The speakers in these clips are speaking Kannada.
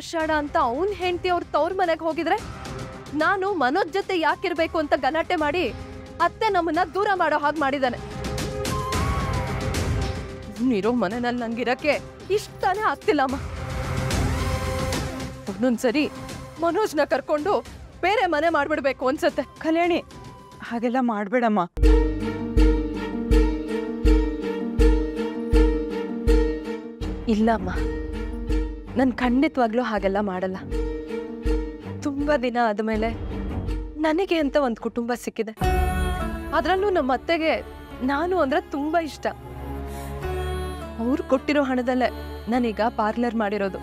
ಆಷಾಢ ಅಂತ ಅವನ್ ಹೆಂಡತಿ ಅವ್ರ ತವ್ರ ಮನೆಗೆ ಹೋಗಿದ್ರೆ ನಾನು ಮನೋಜ್ ಜೊತೆ ಯಾಕಿರ್ಬೇಕು ಅಂತ ಗಲಾಟೆ ಮಾಡಿ ಅತ್ತೆ ನಮ್ಮನ್ನ ದೂರ ಮಾಡೋ ಹಾಗೆ ಮಾಡಿದಾನೆ ಇರೋ ಮನೆನಲ್ಲಿ ನಂಗಿರಕ್ಕೆ ಇಷ್ಟಾನೇ ಆಗ್ತಿಲ್ಲಮ್ಮ ಒಂದೊಂದ್ಸರಿ ಮನೋಜ್ನ ಕರ್ಕೊಂಡು ಬೇರೆ ಮನೆ ಮಾಡ್ಬಿಡ್ಬೇಕು ಅನ್ಸತ್ತೆ ಕಲ್ಯಾಣಿ ಹಾಗೆಲ್ಲ ಮಾಡಬೇಡಮ್ಮ ಇಲ್ಲಮ್ಮ ನಾನು ಖಂಡಿತವಾಗ್ಲೂ ಹಾಗೆಲ್ಲ ಮಾಡಲ್ಲ ತುಂಬಾ ದಿನ ಆದಮೇಲೆ ನನಗೆ ಅಂತ ಒಂದು ಕುಟುಂಬ ಸಿಕ್ಕಿದೆ ಅದರಲ್ಲೂ ನಮ್ಮ ಅತ್ತೆಗೆ ನಾನು ಅಂದ್ರೆ ತುಂಬಾ ಇಷ್ಟ ಅವ್ರು ಕೊಟ್ಟಿರೋ ಹಣದಲ್ಲೇ ನಾನೀಗ ಪಾರ್ಲರ್ ಮಾಡಿರೋದು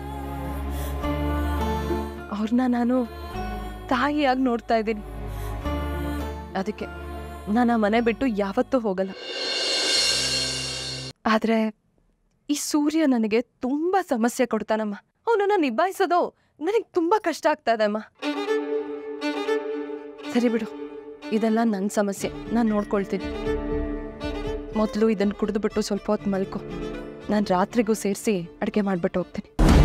ಅವ್ರನ್ನ ನಾನು ತಾಯಿಯಾಗಿ ನೋಡ್ತಾ ಇದ್ದೀನಿ ಅದಕ್ಕೆ ನಾನು ಆ ಮನೆ ಬಿಟ್ಟು ಯಾವತ್ತೂ ಹೋಗಲ್ಲ ಆದ್ರೆ ಈ ಸೂರ್ಯ ನನಗೆ ತುಂಬಾ ಸಮಸ್ಯೆ ಕೊಡ್ತಾನಮ್ಮ ಅವನನ್ನ ನಿಭಾಯಿಸೋದು ನನಗೆ ತುಂಬಾ ಕಷ್ಟ ಆಗ್ತಾ ಇದೆ ಅಮ್ಮ ಸರಿ ಬಿಡು ಇದೆಲ್ಲ ನನ್ನ ಸಮಸ್ಯೆ ನಾನು ನೋಡ್ಕೊಳ್ತೀನಿ ಮೊದಲು ಇದನ್ನು ಕುಡಿದ್ಬಿಟ್ಟು ಸ್ವಲ್ಪ ಹೊತ್ತು ಮಲ್ಕೊ ನಾನು ರಾತ್ರಿಗೂ ಸೇರಿಸಿ ಅಡುಗೆ ಮಾಡಿಬಿಟ್ಟು ಹೋಗ್ತೀನಿ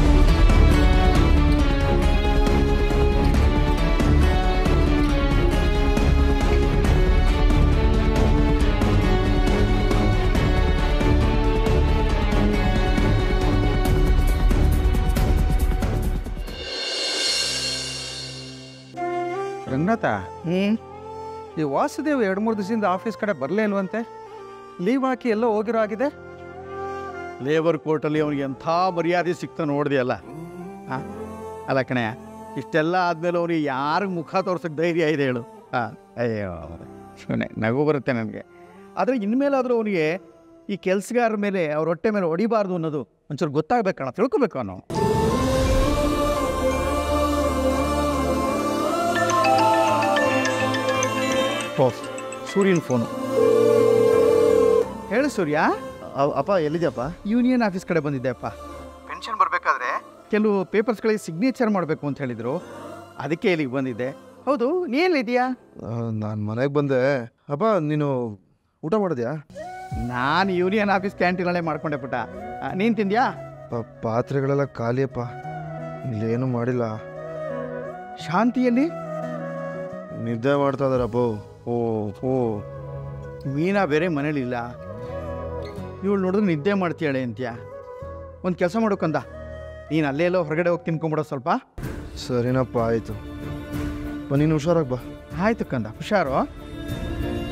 ರಂಗನಾಥ ಈ ವಾಸುದೇವ್ ಎರಡು ಮೂರು ದಿವಸದಿಂದ ಆಫೀಸ್ ಕಡೆ ಬರಲೇ ಇಲ್ವಂತೆ ಲೀವ್ ಹಾಕಿ ಎಲ್ಲೋ ಹೋಗಿರೋ ಆಗಿದೆ ಲೇಬರ್ ಕೋರ್ಟಲ್ಲಿ ಅವನಿಗೆ ಎಂಥ ಮರ್ಯಾದೆ ಸಿಕ್ತ ನೋಡಿದೆಯಲ್ಲ ಹಾಂ ಅಲ್ಲ ಕಣಯ್ಯ ಇಷ್ಟೆಲ್ಲ ಆದಮೇಲೆ ಅವನಿಗೆ ಯಾರಿಗೆ ಮುಖ ತೋರ್ಸೋಕ್ಕೆ ಧೈರ್ಯ ಇದೆ ಹೇಳು ಹಾಂ ಅಯ್ಯೋ ಸುಮ್ಮನೆ ನಗು ಬರುತ್ತೆ ನನಗೆ ಆದರೆ ಇನ್ಮೇಲಾದರೂ ಅವನಿಗೆ ಈ ಕೆಲಸಗಾರರ ಮೇಲೆ ಅವ್ರ ಹೊಟ್ಟೆ ಮೇಲೆ ಹೊಡಿಬಾರ್ದು ಅನ್ನೋದು ಒಂಚೂರು ಗೊತ್ತಾಗಬೇಕಣ್ಣ ತಿಳ್ಕೊಬೇಕು ಅನ್ನೋ ಓ ಸೂರ್ಯನ ಫೋನು ಹೇಳು ಸೂರ್ಯ ಅಪ್ಪ ಎಲ್ಲಿದ್ಯಪ್ಪ ಯೂನಿಯನ್ ಆಫೀಸ್ ಕಡೆ ಬಂದಿದ್ದೆ ಅಪ್ಪ ಪೆನ್ಷನ್ ಬರಬೇಕಾದ್ರೆ ಕೆಲವು ಪೇಪರ್ಸ್ಗಳಿಗೆ ಸಿಗ್ನೇಚರ್ ಮಾಡಬೇಕು ಅಂತ ಹೇಳಿದರು ಅದಕ್ಕೆ ಇಲ್ಲಿಗೆ ಬಂದಿದ್ದೆ ಹೌದು ನೀ ಎಲ್ಲಿದೆಯಾ ನಾನು ಮನೆಗೆ ಬಂದೆ ಅಪ್ಪ ನೀನು ಊಟ ಮಾಡಿದ್ಯಾ ನಾನು ಯೂನಿಯನ್ ಆಫೀಸ್ ಕ್ಯಾಂಟೀನಲ್ಲೇ ಮಾಡ್ಕೊಂಡೆ ಪುಟ್ಟ ಆ, ನೀನ್ ತಿಂದ್ಯಾ ಅಪ್ಪ, ಪಾತ್ರೆಗಳೆಲ್ಲ ಖಾಲಿಯಪ್ಪ ಇಲ್ಲೇನು ಮಾಡಿಲ್ಲ ಶಾಂತಿಯಲ್ಲಿ ನಿದ್ದೆ ಮಾಡ್ತಾ ಇದಾರಪ್ಪ ಓ ಓ ಮೀನಾ ಬೇರೆ ಮನೇಲಿಲ್ಲ ಇವಳು ನೋಡಿದ್ರೆ ನಿದ್ದೆ ಮಾಡ್ತೀಯಾಳೆ ಅಂತ್ಯ ಒಂದು ಕೆಲಸ ಮಾಡೋಕಂದ ನೀನು ಅಲ್ಲೇ ಎಲ್ಲೋ ಹೊರಗಡೆ ಹೋಗಿ ತಿನ್ಕೊಂಬಿಡೋ ಸ್ವಲ್ಪ ಸರಿನಪ್ಪ ಆಯಿತು ಬಾ ನೀನು ಹುಷಾರಾಗಿ ಬಾ ಆಯ್ತು ಕಂದ ಹುಷಾರು